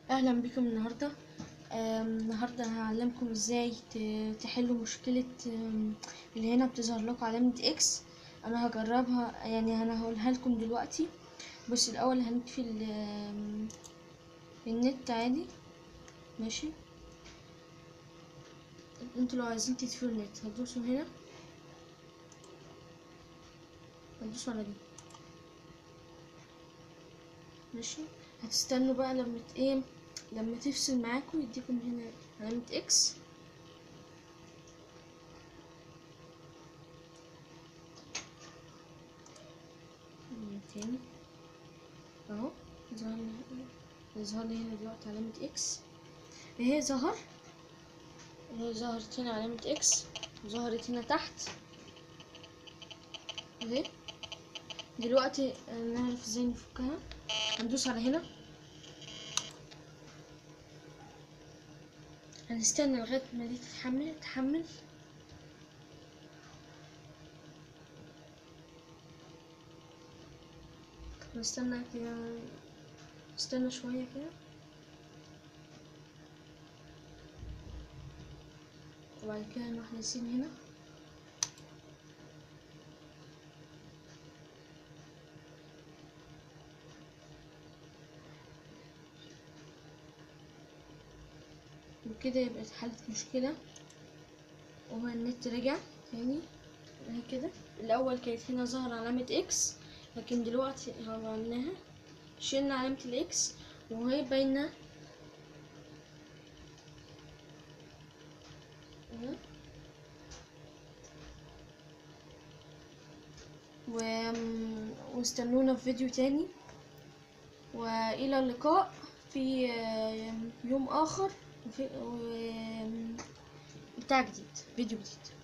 اهلا بكم النهارده آم، النهارده هعلمكم ازاي ت- تحلوا مشكله آم، اللي هنا بتظهر لكم علامه اكس انا هجربها يعني انا هقولها لكم دلوقتي بس الاول هنطفي ال- آم، النت عادي ماشي انتوا لو عايزين تطفوا النت هتدوسوا هنا هتدوسوا على دي ماشي هتستنوا بقى لما ت- ايه لما تفصل معاكم يديكم هنا علامة اكس تاني اهو ظهر لي ظهر لي هنا دلوقتي علامة اكس اهي ظهر اهي ظهرت هنا علامة اكس وظهرت هنا تحت اهي دلوقتي نعرف ازاي نفكها هندوس على هنا هنستنى لغاية ما دي تتحمل تحمل نستنى كده نستنى شوية كده وبعد كده نروح نسيب هنا وكده يبقى اتحلت مشكلة وهو النت رجع تاني اهي كده الأول كانت هنا ظهر علامة اكس لكن دلوقتي عملناها شلنا علامة الاكس وهي باينة اهي. و... واستنونا في فيديو تاني وإلى اللقاء في يوم آخر وفي... و... بتاع جديد فيديو جديد